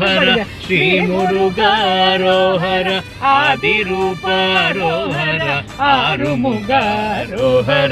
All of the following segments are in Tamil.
ரோஹர ஸ்ரீ முருகாரோஹர ஆதிரூபாரோஹர ஆறுமுகாரோஹர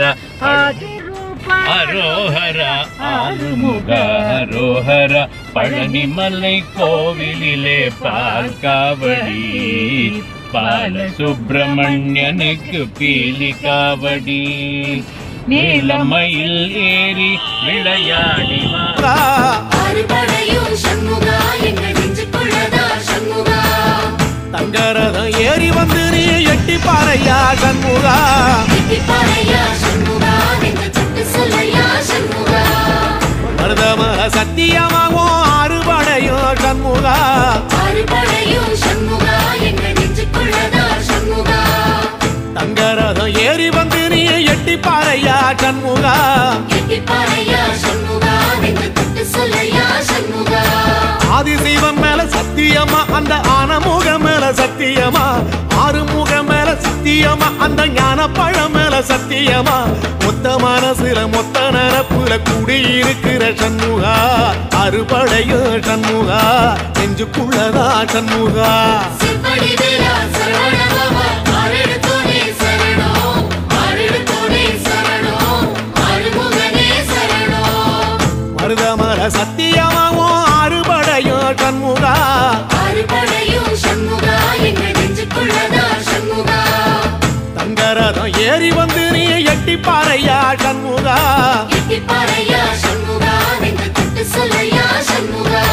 அரோஹர ஆறுமுகாரோஹர பழனிமலை கோவிலிலே பால் காவடி பால சுப்பிரமணியனுக்கு பீலி காவடி நீலமயில் ஏறி விளையாடி வா அறுபடையும் சண்முகா எங்கள் நெஞ்சுக்குள்ளதா சண்முகா தங்கரதம் ஏறி வந்து நீ எட்டி பாறையா சண்முகா எட்டிப்பாறையா சண்முகா எங்கள் சுட்டு சொல்லையா சண்முகா மருதமர சத்தியமாகும் அறுபடையும் சண்முகா அறுபடையும் சண்முகா எங்கள் நெஞ்சுக்குள்ளதா சண்முகா தங்கரதம் ஏறி வந்து நீ எட்டி பாறையா சண்முகா எட்டிப்பாறையா சண்முகா எங்கள் சுட்டு சொல்லையா சண்முகா ஆதிசைவம் மேல சத்தியமா அந்த ஆனமுக மேல சத்தியமா ஆறுமுக மேல சத்தியமா அந்த ஞான பழம் மேல சத்தியமா மொத்த மனசுல மொத்த நரப்புல குடியிருக்கிற சண்முகா அறுபடையும் சண்முகா நெஞ்சுக்குள்ளதா சண்முகா சிப்படி வேலா சரவணபவா ஆரெடுத்தோனே சரணம் ஆரெடுத்தோனே சரணம் ஆறுமுகனே சரணம் மருதமர சத்தியமாவும் அறுபடையும் சண்முகா அறுபடையும் சண்முகா எங்கள் நெஞ்சுக்குள்ளதா சண்முகா தங்கரதம் ஏறி வந்து நீ எட்டி பாறையா சண்முகா எட்டிப்பாறையா சண்முகா எங்கள் தொட்டு சொல்லையா சண்முகா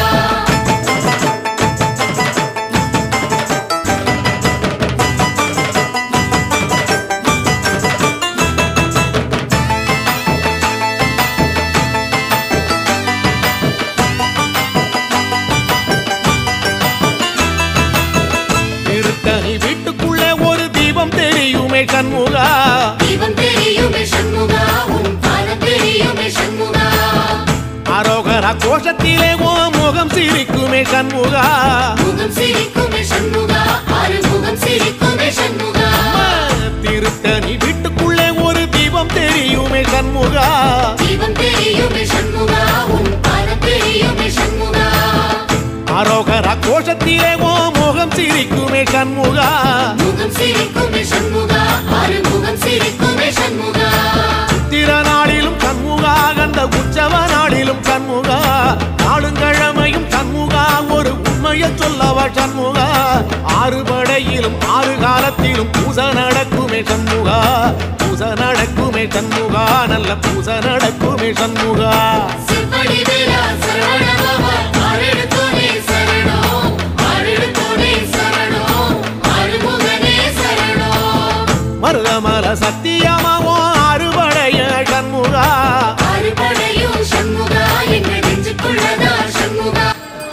திருத்தணி வீட்டுக்குள்ளே ஒரு தீபம் தெரியுமே சண்முகா தீபம் தெரியுமே சண்முகா உன் பாதம் தெரியுமே சண்முகா அரோகரா கோஷத்திலே ஓ முகம் சிரிக்குமே சண்முகா முகம் சிரிக்குமே சண்முகா ஆறு முகம் சிரிக்குமே சண்முகா திருத்தணி வீட்டுக்குள்ளே ஒரு தீபம் தெரியுமே சண்முகா தீபம் தெரியுமே சண்முகா உன் பாதம் தெரியுமே சண்முகா அரோகரா கோஷத்திலே ஓ முகம் சிரிக்குமே சண்முகா முகம் சிரிக்குமே சண்முகா ஆறு முகம் சிரிக்குமே சண்முகா சித்திர நாளிலும் சண்முகா கந்த உற்சவ நாளிலும் சண்முகா நாளுங்கிழமையும் சண்முகா ஒரு உண்மையை சொல்லவா சண்முகா ஆறு படையிலும் ஆறு காலத்திலும் பூச நடக்குமே சண்முகா பூச நடக்குமே சண்முகா நல்ல பூச நடக்குமே சண்முகா சிப்படி வேலா சரவணபவா ஆரெடுத்தோனே சரணம் ஆரெடுத்தோனே சரணம் ஆறுமுகனே சரணம் மருதமர சத்தியமாவோ அறுபடைய சண்முகா அறுபடையும் சண்முகா எங்கள் நெஞ்சுக்குள்ளதா சண்முகா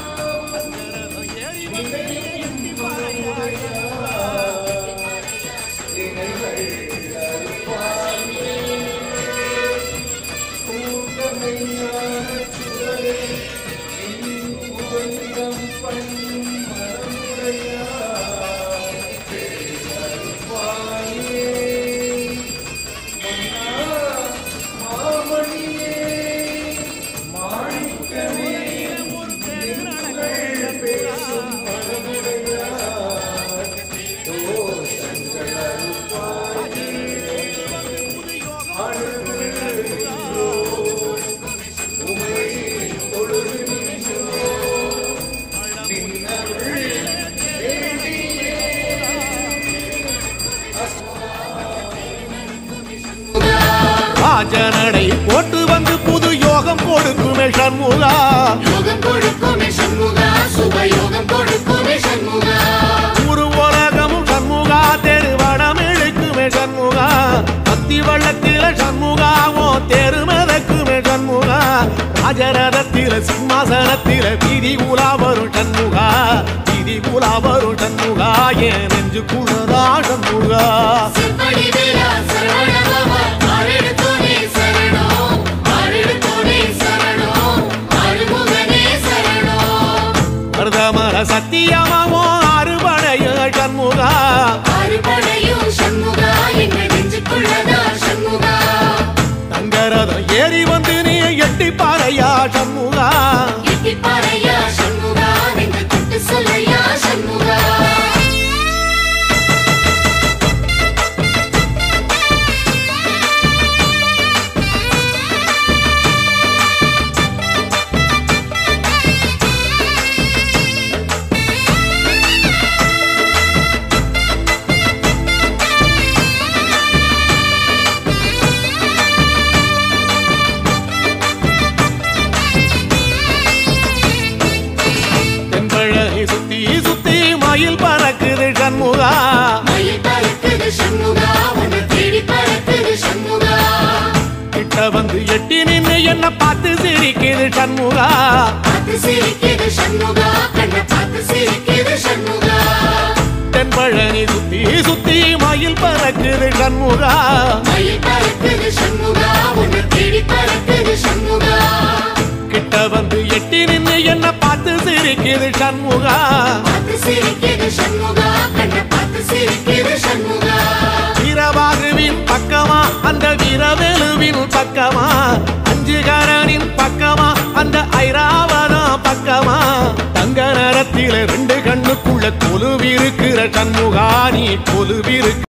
ராஜனடை போட்டு வந்து புது யோகம் கொடுக்குமே சண்முகா யோகம் கொடுக்குமே சண்முகா சுபயோகம் கொடுக்குமே சண்முகா ஒரு உலகமும் சண்முகா தெருவடம் இழுக்குமே சண்முகா அத்தி வள்ளத்தில சண்முகாவோ தெரு மிதக்குமே சண்முகா ராஜரதத்தில சிம்மாசனத்தில வீதி உலா வரும் சண்முகா வீதி உலா வரும் சண்முகா என் நெஞ்சுக்குள்ளதா சண்முகா சிப்படி வேலா சரவணபவா ஆரெடுத்தோனே சரணம் ஆரெடுத்தோனே சரணம் ஆறுமுகனே சரணம் மருதமர சத்தியமாவோ அறுபடைய சண்முகா அறுபடையும் சண்முகா எங்கள் நெஞ்சுக்குள்ளதா சண்முகா தங்கரதம் ஏறி வந்து நீ எட்டி பாறையா சண்முகா எட்டிப்பாறையா சண்முகா எங்கள் பார்த்து சிரிக்குது சண்முகா பார்த்து சிரிக்குது சண்முகா கண்ண பார்த்து சிரிக்குது சண்முகா தென்பழனி சுத்தி சுத்தி மயில் பறக்குது சண்முகா மயில் பறக்குது சண்முகா உன்னை தேடி பறக்குது சண்முகா கிட்ட வந்து எட்டி நின்னு என்ன பார்த்து சிரிக்குது சண்முகா பார்த்து சிரிக்குது சண்முகா கண்ண பார்த்து சிரிக்குது சண்முகா வீரபாகுவின் பக்கமா அந்த வீரவேலுவின் பக்கமா அஞ்சுகரனின் பக்கமா அந்த ஐராவதா பக்கமா தங்க நேரத்தில ரெண்டு கண்ணுக்குள்ள கொலுவிருக்கிற சண்முகா நீ கொலுவிருக்கு